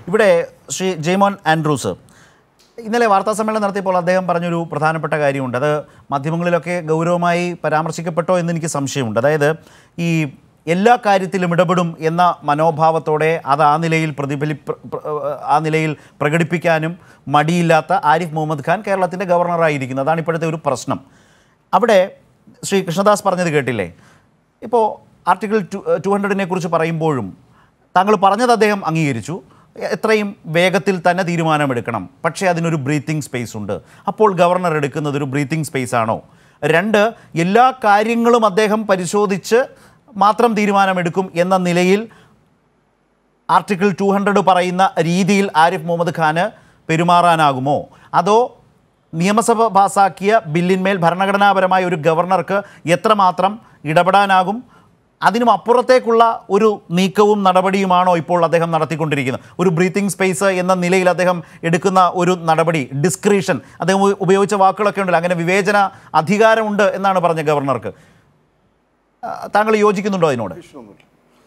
ഇവിടെ ശ്രീ ജെയ്മോൻ ആൻഡ്രൂസ് ഇന്നലെ വാർത്താ സമ്മേളനം നടത്തിയപ്പോൾ അദ്ദേഹം പറഞ്ഞൊരു പ്രധാനപ്പെട്ട കാര്യമുണ്ട് അത് മാധ്യമങ്ങളിലൊക്കെ ഗൗരവമായി പരാമർശിക്കപ്പെട്ടോ എന്ന് എനിക്ക് സംശയമുണ്ട് അതായത് ഈ എല്ലാ കാര്യത്തിലും ഇടപെടും എന്ന മനോഭാവത്തോടെ അത് ആ നിലയിൽ പ്രതിഫലി പ്ര- പ്ര- ആ നിലയിൽ പ്രകടിപ്പിക്കാനും മടിയില്ലാത്ത ആരിഫ് മുഹമ്മദ് ഖാൻ കേരളത്തിൻ്റെ ഗവർണറായിരിക്കുന്നത് അതാണ് ഇപ്പോഴത്തെ ഒരു പ്രശ്നം അവിടെ ശ്രീ കൃഷ്ണദാസ് പറഞ്ഞത് കേട്ടില്ലേ ഇപ്പോൾ ആർട്ടിക്കിൾ ടു ടു ഹൺഡ്രഡിനെ കുറിച്ച് പറയുമ്പോഴും താങ്കൾ പറഞ്ഞത് അദ്ദേഹം അംഗീകരിച്ചു എത്രയും വേഗത്തിൽ തന്നെ തീരുമാനമെടുക്കണം പക്ഷേ അതിനൊരു ബ്രീത്തിങ് സ്പേസ് ഉണ്ട് അപ്പോൾ ഗവർണർ എടുക്കുന്നത് ഒരു ബ്രീത്തിങ് സ്പേസ് ആണോ രണ്ട് എല്ലാ കാര്യങ്ങളും അദ്ദേഹം പരിശോധിച്ച് മാത്രം തീരുമാനമെടുക്കും എന്ന നിലയിൽ ആർട്ടിക്കിൾ ടു ഹൺഡ്രഡ് പറയുന്ന രീതിയിൽ ആരിഫ് മുഹമ്മദ് ഖാന് പെരുമാറാനാകുമോ അതോ നിയമസഭ പാസാക്കിയ ബില്ലിന്മേൽ ഭരണഘടനാപരമായ ഒരു ഗവർണർക്ക് എത്രമാത്രം ഇടപെടാനാകും അതിനും അപ്പുറത്തേക്കുള്ള ഒരു നീക്കവും നടപടിയുമാണോ ഇപ്പോൾ അദ്ദേഹം നടത്തിക്കൊണ്ടിരിക്കുന്നത് ഒരു ബ്രീത്തിങ് സ്പേസ് എന്ന നിലയിൽ അദ്ദേഹം എടുക്കുന്ന ഒരു നടപടി ഡിസ്ക്രീഷൻ അദ്ദേഹം ഉപ- ഉപയോഗിച്ച വാക്കുകളൊക്കെ ഉണ്ടല്ലോ അങ്ങനെ വിവേചന അധികാരമുണ്ട് എന്നാണ് പറഞ്ഞ ഗവർണർക്ക് ആ, താങ്കൾ യോജിക്കുന്നുണ്ടോ അതിനോട് പ്രശ്നമൊന്നുമില്ല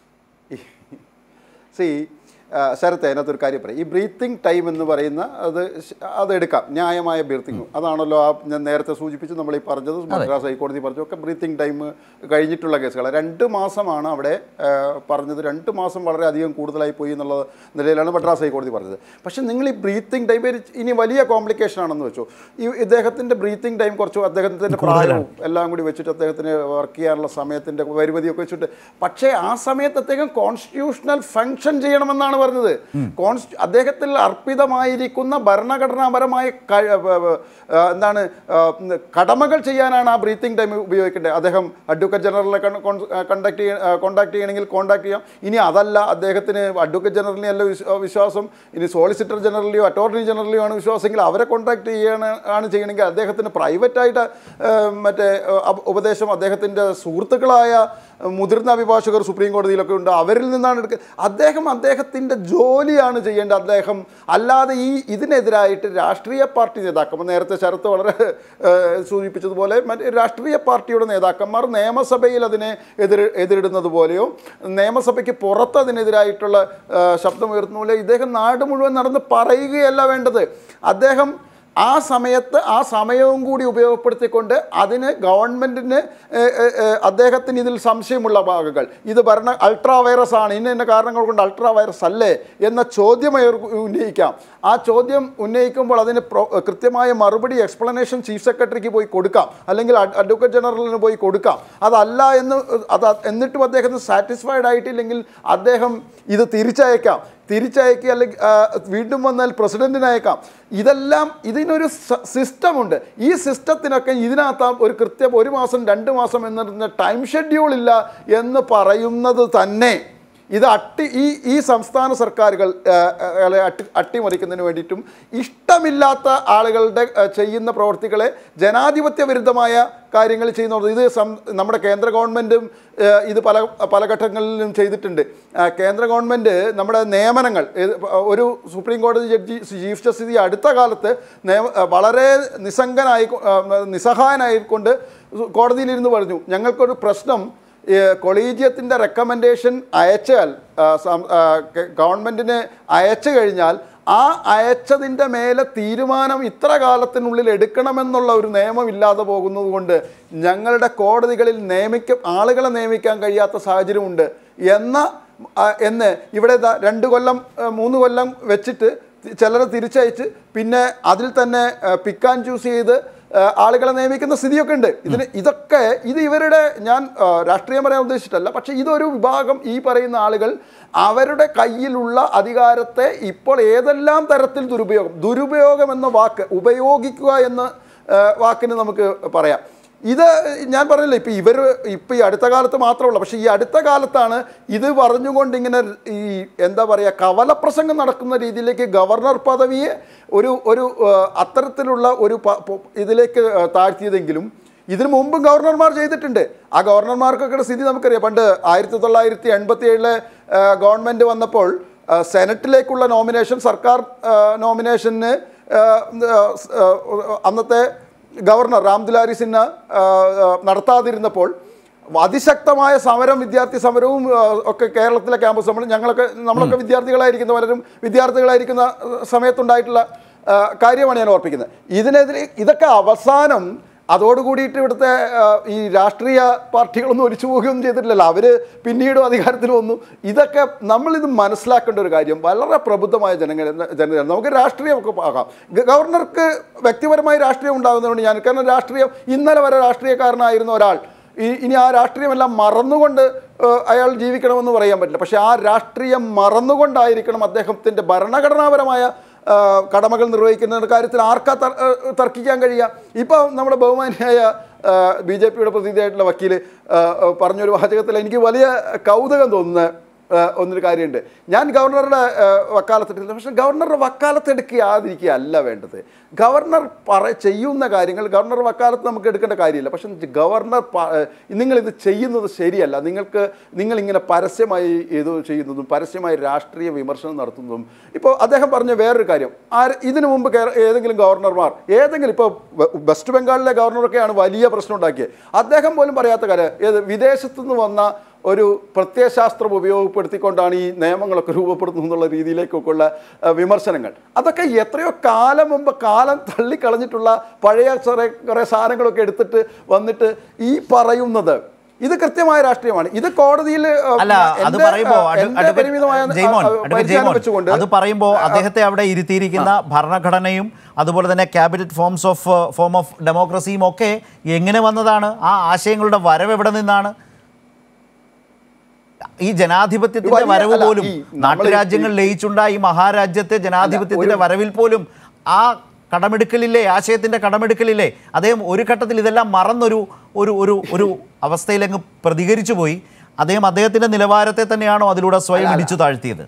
സി ശരത്തെ അതിനകത്തൊരു കാര്യം പറയാം ഈ ബ്രീത്തിങ് ടൈം എന്ന് പറയുന്ന അത് ശ- അതെടുക്കാം ന്യായമായ ബ്രീത്തിങ് അതാണല്ലോ ആ ഞാൻ നേരത്തെ സൂചിപ്പിച്ചു നമ്മൾ ഈ പറഞ്ഞത് മദ്രാസ് ഹൈക്കോടതി പറഞ്ഞു ഒക്കെ ബ്രീത്തിങ് ടൈം കഴിഞ്ഞിട്ടുള്ള കേസുകൾ രണ്ട് മാസമാണ് അവിടെ ആ, പറഞ്ഞത് രണ്ട് മാസം വളരെ അധികം കൂടുതലായി പോയി എന്നുള്ള നിലയിലാണ് മദ്രാസ് ഹൈക്കോടതി പറഞ്ഞത് പക്ഷേ നിങ്ങൾ ഈ ബ്രീത്തിങ് ടൈം ഇനി വലിയ കോംപ്ലിക്കേഷൻ ആണെന്ന് വെച്ചു ഈ ഇദ്ദേഹത്തിൻ്റെ ബ്രീത്തിങ് ടൈം കുറച്ച് അദ്ദേഹത്തിൻ്റെ പ്രായവും എല്ലാം കൂടി വെച്ചിട്ട് അദ്ദേഹത്തിന് വർക്ക് ചെയ്യാനുള്ള സമയത്തിൻ്റെ പരിമിതിയൊക്കെ വെച്ചിട്ട് പക്ഷേ ആ സമയത്ത് അദ്ദേഹം കോൺസ്റ്റിറ്റ്യൂഷണൽ ഫങ്ഷൻ ചെയ്യണമെന്നാണ് പറഞ്ഞത് കോൺസ്റ്റി അദ്ദേഹത്തിൽ അർപ്പിതമായിരിക്കുന്ന ഭരണഘടനാപരമായ കഴി- വ- വ- ആ, എന്താണ് ആ, ഉം, കടമകൾ ചെയ്യാനാണ് ആ ബ്രീത്തിങ് ടൈം ഉപയോഗിക്കേണ്ടത് അദ്ദേഹം അഡ്വക്കേറ്റ് ജനറലിനെ കണ്ടക്ട് കോൺടാക്ട് ചെയ്യണമെങ്കിൽ കോൺടാക്ട് ചെയ്യാം ഇനി അതല്ല അദ്ദേഹത്തിന് അഡ്വക്കേറ്റ് ജനറലിനെ അല്ല വിശ്വ- വിശ്വാസം ഇനി സോളിസിറ്റർ ജനറലിയോ അറ്റോർണി ജനറലിയോ ആണ് വിശ്വാസമെങ്കിൽ അവരെ കോൺടാക്ട് ചെയ്യാണ് ആണ് ചെയ്യണമെങ്കിൽ അദ്ദേഹത്തിന് പ്രൈവറ്റായിട്ട് മറ്റേ ഏഹ്, അപ- ഉപദേശം അദ്ദേഹത്തിൻ്റെ സുഹൃത്തുക്കളായ ഏഹ്, മുതിർന്ന അഭിഭാഷകർ സുപ്രീം കോടതിയിലൊക്കെ ഉണ്ട് അവരിൽ നിന്നാണ് എടുക്കുക അദ്ദേഹം അദ്ദേഹത്തിൻ്റെ ജോലിയാണ് ചെയ്യേണ്ടത് അദ്ദേഹം അല്ലാതെ ഈ ഇതിനെതിരായിട്ട് രാഷ്ട്രീയ പാർട്ടി നേതാക്കന്മാർ നേരത്തെ ശരത്ത് വളരെ ഏഹ്, സൂചിപ്പിച്ചതുപോലെ മറ്റ് രാഷ്ട്രീയ പാർട്ടിയുടെ നേതാക്കന്മാർ നിയമസഭയിൽ അതിനെ എതിർ എതിരിടുന്നത് പോലെയോ നിയമസഭയ്ക്ക് പുറത്ത് അതിനെതിരായിട്ടുള്ള ഏഹ്, ശബ്ദമുയർത്തുന്ന പോലെ ഇദ്ദേഹം നാട് മുഴുവൻ നടന്ന് പറയുകയല്ല വേണ്ടത് അദ്ദേഹം ആ സമയത്ത് ആ സമയവും കൂടി ഉപയോഗപ്പെടുത്തിക്കൊണ്ട് അതിന് ഗവൺമെൻറ്റിന് അദ്ദേഹത്തിന് ഇതിൽ സംശയമുള്ള ഭാഗങ്ങൾ ഇത് ഭരണ അൾട്രാ വൈറസ് ആണ് ഇന്ന ഇന്ന കാരണങ്ങൾ കൊണ്ട് അൾട്രാ വൈറസ് അല്ലേ എന്ന ചോദ്യം അയാൾ ഉന്നയിക്കാം ആ ചോദ്യം ഉന്നയിക്കുമ്പോൾ അതിന് പ്രോ കൃത്യമായ മറുപടി എക്സ്പ്ലനേഷൻ ചീഫ് സെക്രട്ടറിക്ക് പോയി കൊടുക്കാം അല്ലെങ്കിൽ അഡ്- അഡ്വക്കേറ്റ് ജനറലിന് പോയി കൊടുക്കാം അതല്ല എന്ന് അത് എന്നിട്ടും അദ്ദേഹത്തിന് സാറ്റിസ്ഫൈഡ് ആയിട്ടില്ലെങ്കിൽ അദ്ദേഹം ഇത് തിരിച്ചയക്കാം തിരിച്ചയക്കുക അല്ലെങ്കിൽ ആ, വീണ്ടും വന്നാൽ പ്രസിഡന്റിന് അയക്കാം ഇതെല്ലാം ഇതിനൊരു സിസ്റ്റമുണ്ട് ഈ സിസ്റ്റത്തിനൊക്കെ ഇതിനകത്ത് ആ ഒരു കൃത്യം ഒരു മാസം രണ്ട് മാസം എന്ന ടൈം ഷെഡ്യൂൾ ഇല്ല എന്ന് പറയുന്നത് തന്നെ ഇത് അട്ടി ഈ ഈ സംസ്ഥാന സർക്കാരുകൾ ആ, ആ, അട്ടി അട്ടിമറിക്കുന്നതിന് വേണ്ടിയിട്ടും ഇഷ്ടമില്ലാത്ത ആളുകളുടെ ആ, ചെയ്യുന്ന പ്രവർത്തികളെ ജനാധിപത്യ വിരുദ്ധമായ കാര്യങ്ങൾ ചെയ്യുന്നത് ഇത് സം നമ്മുടെ കേന്ദ്ര ഗവൺമെൻറ്റും ഏഹ്, ഇത് പല പല ഘട്ടങ്ങളിലും ചെയ്തിട്ടുണ്ട് ആ, കേന്ദ്ര ഗവൺമെൻറ് നമ്മുടെ നിയമനങ്ങൾ ഏത് ഒരു സുപ്രീം കോടതി ജഡ്ജി ചീഫ് ജസ്റ്റിസ് ഈ അടുത്ത കാലത്ത് നിയമ വളരെ നിസ്സംഗനായി നിസ്സഹായനായിക്കൊണ്ട് കോടതിയിലിരുന്ന് പറഞ്ഞു ഞങ്ങൾക്കൊരു പ്രശ്നം കൊളീജിയത്തിൻ്റെ റെക്കമെൻഡേഷൻ അയച്ചാൽ ആ, സം- ആ, ഗ- ഗവൺമെൻറ്റിന് അയച്ചു കഴിഞ്ഞാൽ ആ അയച്ചതിൻ്റെ മേലെ തീരുമാനം ഇത്ര കാലത്തിനുള്ളിൽ എടുക്കണമെന്നുള്ള ഒരു നിയമം ഇല്ലാതെ പോകുന്നത് കൊണ്ട് ഞങ്ങളുടെ കോടതികളിൽ നിയമിക്ക ആളുകളെ നിയമിക്കാൻ കഴിയാത്ത സാഹചര്യമുണ്ട് എന്ന ആ, എന്ന് ഇവിടെ ദാ രണ്ട് കൊല്ലം ആ, മൂന്ന് കൊല്ലം വെച്ചിട്ട് ചിലരെ തിരിച്ചയച്ച് പിന്നെ അതിൽ തന്നെ പിക്ക് ആൻഡ് ചൂസ് ചെയ്ത് ആ, ആളുകളെ നിയമിക്കുന്ന സ്ഥിതിയൊക്കെ ഉണ്ട് ഇതിന് ഇതൊക്കെ ഇത് ഇവരുടെ ഞാൻ ആ, രാഷ്ട്രീയം പറയാൻ ഉദ്ദേശിച്ചിട്ടല്ല പക്ഷേ ഇതൊരു വിഭാഗം ഈ പറയുന്ന ആളുകൾ അവരുടെ കയ്യിലുള്ള അധികാരത്തെ ഇപ്പോൾ ഏതെല്ലാം തരത്തിൽ ദുരുപയോഗം ദുരുപയോഗം എന്ന വാക്ക് ഉപയോഗിക്കുക എന്ന ആ, വാക്കിന് നമുക്ക് പറയാം ഇത് ഞാൻ പറഞ്ഞില്ല ഇപ്പം ഇവർ ഇപ്പം ഈ അടുത്ത കാലത്ത് മാത്രമല്ല പക്ഷേ ഈ അടുത്ത കാലത്താണ് ഇത് പറഞ്ഞുകൊണ്ട് ഇങ്ങനെ ഈ എന്താ പറയുക കവലപ്രസംഗം നടക്കുന്ന രീതിയിലേക്ക് ഗവർണർ പദവിയെ ഒരു ഒരു ആ, അത്തരത്തിലുള്ള ഒരു പ- പ- ഇതിലേക്ക് ആ, താഴ്ത്തിയതെങ്കിലും ഇതിനു മുമ്പും ഗവർണർമാർ ചെയ്തിട്ടുണ്ട് ആ ഗവർണർമാർക്കൊക്കെ സ്ഥിതി നമുക്കറിയാം പണ്ട് ആയിരത്തി തൊള്ളായിരത്തി എൺപത്തി ഏഴിലെ ഗവൺമെൻറ് വന്നപ്പോൾ ആ, സെനറ്റിലേക്കുള്ള നോമിനേഷൻ സർക്കാർ ആ, നോമിനേഷന് ആ, ആ, അന്നത്തെ ഗവർണർ രാം ദുലാരി സിൻഹ ആ, ആ, നടത്താതിരുന്നപ്പോൾ അതിശക്തമായ സമരം വിദ്യാർത്ഥി സമരവും ആ, ഒക്കെ കേരളത്തിലെ ക്യാമ്പസ് നമ്മൾ ഞങ്ങളൊക്കെ നമ്മളൊക്കെ വിദ്യാർത്ഥികളായിരിക്കുന്ന പലരും വിദ്യാർത്ഥികളായിരിക്കുന്ന ആ, സമയത്തുണ്ടായിട്ടുള്ള ആ, കാര്യമാണ് ഞാൻ ഓർപ്പിക്കുന്നത് ഇതിനെതിരെ ഇതൊക്കെ അവസാനം അതോടുകൂടിയിട്ട് ഇവിടുത്തെ ആ, ഈ രാഷ്ട്രീയ പാർട്ടികളൊന്നും ഒലിച്ചു പോവുകയൊന്നും ചെയ്തിട്ടില്ലല്ലോ അവർ പിന്നീടും അധികാരത്തിൽ വന്നു ഇതൊക്കെ നമ്മളിത് മനസ്സിലാക്കേണ്ട ഒരു കാര്യം വളരെ പ്രബുദ്ധമായ ജനങ്ങൾ ജനത നമുക്ക് രാഷ്ട്രീയമൊക്കെ ആകാം ഗ- ഗവർണർക്ക് വ്യക്തിപരമായി രാഷ്ട്രീയം ഉണ്ടാകുന്നതുകൊണ്ട് ഞാൻ കാരണം രാഷ്ട്രീയം ഇന്നലെ വരെ രാഷ്ട്രീയക്കാരനായിരുന്ന ഒരാൾ ഈ ഇനി ആ രാഷ്ട്രീയമെല്ലാം മറന്നുകൊണ്ട് ഏഹ്, അയാൾ ജീവിക്കണമെന്ന് പറയാൻ പറ്റില്ല പക്ഷേ ആ രാഷ്ട്രീയം മറന്നുകൊണ്ടായിരിക്കണം അദ്ദേഹത്തിൻ്റെ ഭരണഘടനാപരമായ ആ, കടമകൾ നിർവഹിക്കുന്ന കാര്യത്തിൽ ആർക്കാ തർ- ഏഹ്, തർക്കിക്കാൻ കഴിയുക ഇപ്പോൾ നമ്മുടെ ബഹുമാനിയായ ബി ജെ പിയുടെ പ്രതിനിധിയായിട്ടുള്ള വക്കീൽ ആ, ആ, പറഞ്ഞൊരു വാചകത്തിൽ എനിക്ക് വലിയ കൗതുകം തോന്നുന്ന ആ, ഒന്നൊരു കാര്യമുണ്ട് ഞാൻ ഗവർണറുടെ ആ, വക്കാലത്തെടുക്കില്ല പക്ഷേ ഗവർണറുടെ വക്കാലത്തെടുക്കുക അല്ല വേണ്ടത് ഗവർണർ പറ ചെയ്യുന്ന കാര്യങ്ങൾ ഗവർണർ വക്കാലത്ത് നമുക്ക് എടുക്കേണ്ട കാര്യമില്ല പക്ഷെ ഗവർണർ പ- നിങ്ങളിത് ചെയ്യുന്നത് ശരിയല്ല നിങ്ങൾക്ക് നിങ്ങളിങ്ങനെ പരസ്യമായി ഇത് ചെയ്യുന്നതും പരസ്യമായി രാഷ്ട്രീയ വിമർശനം നടത്തുന്നതും ഇപ്പോൾ അദ്ദേഹം പറഞ്ഞ വേറൊരു കാര്യം ആര് ഇതിനു മുമ്പ് കേര- ഏതെങ്കിലും ഗവർണർമാർ ഏതെങ്കിലും ഇപ്പോൾ വെ- വെസ്റ്റ് ബംഗാളിലെ ഗവർണറൊക്കെയാണ് വലിയ പ്രശ്നം ഉണ്ടാക്കിയത് അദ്ദേഹം പോലും പറയാത്ത കാര്യം ഏത് വിദേശത്തു നിന്ന് വന്ന ഒരു പ്രത്യയശാസ്ത്രം ഉപയോഗപ്പെടുത്തിക്കൊണ്ടാണ് ഈ നിയമങ്ങളൊക്കെ രൂപപ്പെടുത്തുന്നത് എന്നുള്ള രീതിയിലേക്കൊക്കെ ഉള്ള ആ, വിമർശനങ്ങൾ അതൊക്കെ എത്രയോ കാലം മുമ്പ് കാലം തള്ളിക്കളഞ്ഞിട്ടുള്ള പഴയ കുറേ കുറേ സാധനങ്ങളൊക്കെ എടുത്തിട്ട് വന്നിട്ട് ഈ പറയുന്നത് ഇത് കൃത്യമായ രാഷ്ട്രീയമാണ് ഇത് കോടതിയിൽ ആ, അല്ല അത് എൻ്റെ, പറയുമ്പോ ആ, അഡ്വ- എൻ്റെ അഡ്വക്കേറ്റ് പരിമിതമായ ആ, ജെയ്മോൻ ആ, അഡ്വക്കേറ്റ് പരിജ്ഞാനം ജെയ്മോൻ വെച്ചുകൊണ്ട് അത് പറയുമ്പോൾ അദ്ദേഹത്തെ അവിടെ ഇരുത്തിയിരിക്കുന്ന ഭരണഘടനയും അതുപോലെ തന്നെ cabinet forms of form of ഡെമോക്രസിയും ഒക്കെ എങ്ങനെ വന്നതാണ് ആ ആശയങ്ങളുടെ വരവ് എവിടെ നിന്നാണ് ഈ ജനാധിപത്യത്തിന്റെ വലിയ- വരവ് അല്ല, പോലും ഈ നമ്മള് നാട്ടുരാജ്യങ്ങൾ ലയിച്ചുണ്ടായ ഈ മഹാരാജ്യത്തെ ജനാധിപത്യത്തിന്റെ വരവിൽ പോലും ആ കടമെടുക്കലില്ലേ ആശയത്തിന്റെ കടമെടുക്കലില്ലേ അദ്ദേഹം ഒരു ഘട്ടത്തിൽ ഇതെല്ലാം മറന്നൊരു ഒരു ഒരു ഒരു അവസ്ഥയിലങ്ങ് പ്രതികരിച്ചു പോയി അദ്ദേഹം അദ്ദേഹത്തിന്റെ നിലവാരത്തെ തന്നെയാണോ അതിലൂടെ സ്വയം ഇടിച്ചു താഴ്ത്തിയത്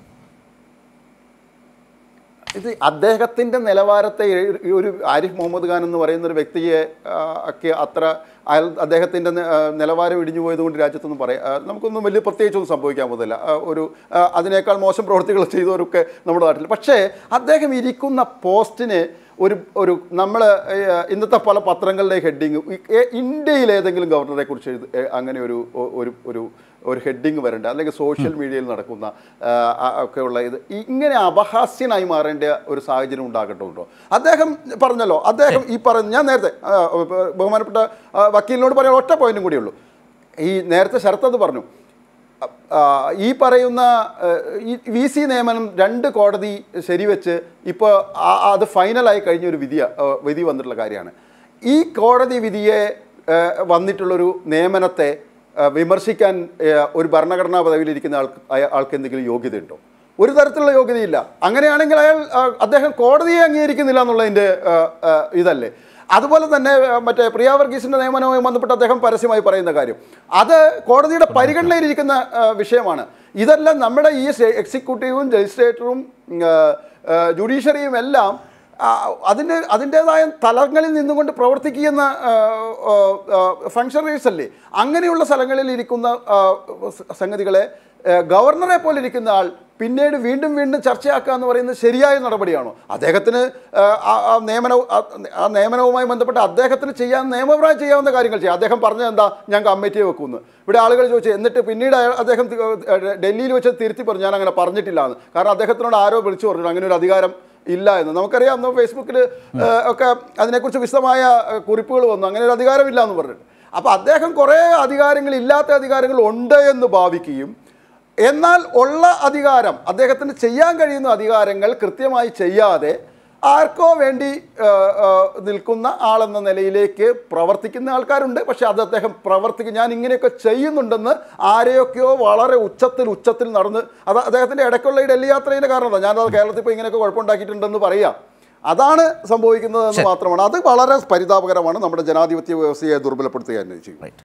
ഇത് അദ്ദേഹത്തിൻ്റെ നിലവാരത്തെ ഈ- ഈ ഒരു ആരിഫ് മുഹമ്മദ് ഖാൻ എന്ന് പറയുന്ന ഒരു വ്യക്തിയെ ആ, ഒക്കെ അത്ര അയാൾ അദ്ദേഹത്തിൻ്റെ നി- ആ, നിലവാരം ഇടിഞ്ഞു പോയതുകൊണ്ട് രാജ്യത്തൊന്നും പറയാം ആ, നമുക്കൊന്നും വലിയ പ്രത്യേകിച്ചൊന്നും സംഭവിക്കാൻ പോകുന്നില്ല ആ, ഒരു ആ, അതിനേക്കാൾ മോശം പ്രവൃത്തികൾ ചെയ്തവരൊക്കെ നമ്മുടെ നാട്ടിൽ പക്ഷേ അദ്ദേഹം ഇരിക്കുന്ന പോസ്റ്റിന് ഒരു ഒരു നമ്മൾ ഇന്നത്തെ പല പത്രങ്ങളുടെ ഹെഡിങ് ഇന്ത്യയിൽ ഏതെങ്കിലും ഗവർണറെ കുറിച്ച് എഴുതി ഏ, അങ്ങനെ ഒരു ഒ- ഒരു ഒരു ഒരു ഹെഡിങ് വരേണ്ട അല്ലെങ്കിൽ സോഷ്യൽ മീഡിയയിൽ നടക്കുന്ന ആ, ആ, ഒക്കെയുള്ള ഇത് ഇങ്ങനെ അപഹാസ്യനായി മാറേണ്ട ഒരു സാഹചര്യം ഉണ്ടാകട്ടുണ്ടോ അദ്ദേഹം പറഞ്ഞല്ലോ അദ്ദേഹം ഈ പറഞ്ഞ ഞാൻ നേരത്തെ ആ, ബഹുമാനപ്പെട്ട ആ, വക്കീലിനോട് പറയാൻ ഒറ്റ പോയിന്റും കൂടിയേ ഉള്ളൂ ഈ നേരത്തെ ശരത്ത് അത് പറഞ്ഞു ആ, ഈ പറയുന്ന ആ, ഈ വി സി നിയമനം രണ്ട് കോടതി ശരിവെച്ച് ഇപ്പോൾ അത് ഫൈനലായി കഴിഞ്ഞ ഒരു വിധിയ ആ, വിധി വന്നിട്ടുള്ള കാര്യമാണ് ഈ കോടതി വിധിയെ ആ, വന്നിട്ടുള്ളൊരു നിയമനത്തെ ആ, വിമർശിക്കാൻ ആ, ഒരു ഭരണഘടനാ പദവിയിലിരിക്കുന്ന ആൾക്ക് അയ- ആൾക്ക് എന്തെങ്കിലും യോഗ്യതയുണ്ടോ ഒരു തരത്തിലുള്ള യോഗ്യതയില്ല അങ്ങനെയാണെങ്കിൽ അയാൾ ആ, അദ്ദേഹം കോടതിയെ അംഗീകരിക്കുന്നില്ല എന്നുള്ളതിൻ്റെ ആ, ആ, ഇതല്ലേ അതുപോലെ തന്നെ ആ, മറ്റേ പ്രിയ വർഗീസിന്റെ നിയമനവുമായി ബന്ധപ്പെട്ട് അദ്ദേഹം പരസ്യമായി പറയുന്ന കാര്യം അത് കോടതിയുടെ പരിഗണനയിലിരിക്കുന്ന ആ, വിഷയമാണ് ഇതെല്ലാം നമ്മുടെ ഈ സ്റ്റേ- എക്സിക്യൂട്ടീവും ലെജിസ്ലേറ്ററും ആ, ആ, ജുഡീഷ്യറിയും എല്ലാം ആ, അതിന് അതിൻ്റെതായ തലങ്ങളിൽ നിന്നുകൊണ്ട് പ്രവർത്തിക്കുന്ന ഫങ്ഷണറീസ് അല്ലേ അങ്ങനെയുള്ള സ്ഥലങ്ങളിൽ ഇരിക്കുന്ന ആ, സ- സംഗതികളെ ആ, ഗവർണറെ പോലെ ഇരിക്കുന്ന ആൾ പിന്നീട് വീണ്ടും വീണ്ടും ചർച്ചയാക്കുക എന്ന് പറയുന്നത് ശരിയായ നടപടിയാണോ അദ്ദേഹത്തിന് ആ, ആ ആ നിയമനവും ആ- ആ നിയമനവുമായി ബന്ധപ്പെട്ട് അദ്ദേഹത്തിന് ചെയ്യാൻ നിയമപരമായി ചെയ്യാവുന്ന കാര്യങ്ങൾ ചെയ്യാം അദ്ദേഹം പറഞ്ഞത് എന്താ ഞാൻ കമ്മിറ്റിയെ വെക്കുമെന്ന് ഇവിടെ ആളുകൾ ചോദിച്ചു എന്നിട്ട് പിന്നീട് അയാൾ- അദ്ദേഹം തി- ഏഹ് ഡൽഹിയിൽ വെച്ച് തിരുത്തി പറഞ്ഞു ഞാൻ അങ്ങനെ പറഞ്ഞിട്ടില്ല എന്ന് കാരണം അദ്ദേഹത്തിനോട് ആരോ വിളിച്ചു പറഞ്ഞു അങ്ങനെ ഒരു അധികാരം ഇല്ല എന്ന് നമുക്കറിയാം അന്ന് ഫേസ്ബുക്കിൽ ഒക്കെ അതിനെക്കുറിച്ച് വിശദമായ ഏഹ്, കുറിപ്പുകൾ വന്നു അങ്ങനെ ഒരു അധികാരമില്ല എന്ന് പറഞ്ഞിട്ട് അപ്പോൾ അദ്ദേഹം കുറേ അധികാരങ്ങൾ ഇല്ലാത്ത അധികാരങ്ങൾ ഉണ്ട് എന്ന് ഭാവിക്കുകയും എന്നാൽ ഉള്ള അധികാരം അദ്ദേഹത്തിന് ചെയ്യാൻ കഴിയുന്ന അധികാരങ്ങൾ കൃത്യമായി ചെയ്യാതെ ആർക്കോ വേണ്ടി ആ, ആ, നിൽക്കുന്ന ആളെന്ന നിലയിലേക്ക് പ്രവർത്തിക്കുന്ന ആൾക്കാരുണ്ട് പക്ഷെ അത് അദ്ദേഹം പ്രവർത്തിക്കും ഞാൻ ഇങ്ങനെയൊക്കെ ചെയ്യുന്നുണ്ടെന്ന് ആരെയൊക്കെയോ വളരെ ഉച്ചത്തിൽ ഉച്ചത്തിൽ നടന്ന് അത് അദ്ദേഹത്തിൻ്റെ ഇടയ്ക്കുള്ള ഈ ഡൽഹി യാത്രയുടെ കാരണം അതാ ഞാനത് കേരളത്തിൽ ഇപ്പോൾ ഇങ്ങനെയൊക്കെ കുഴപ്പമുണ്ടാക്കിയിട്ടുണ്ടെന്ന് പറയാം അതാണ് സംഭവിക്കുന്നതെന്ന് മാത്രമാണ് അത് വളരെ പരിതാപകരമാണ് നമ്മുടെ ജനാധിപത്യ വ്യവസ്ഥയെ ദുർബലപ്പെടുത്തുക തന്നെ ചെയ്യും റൈറ്റ്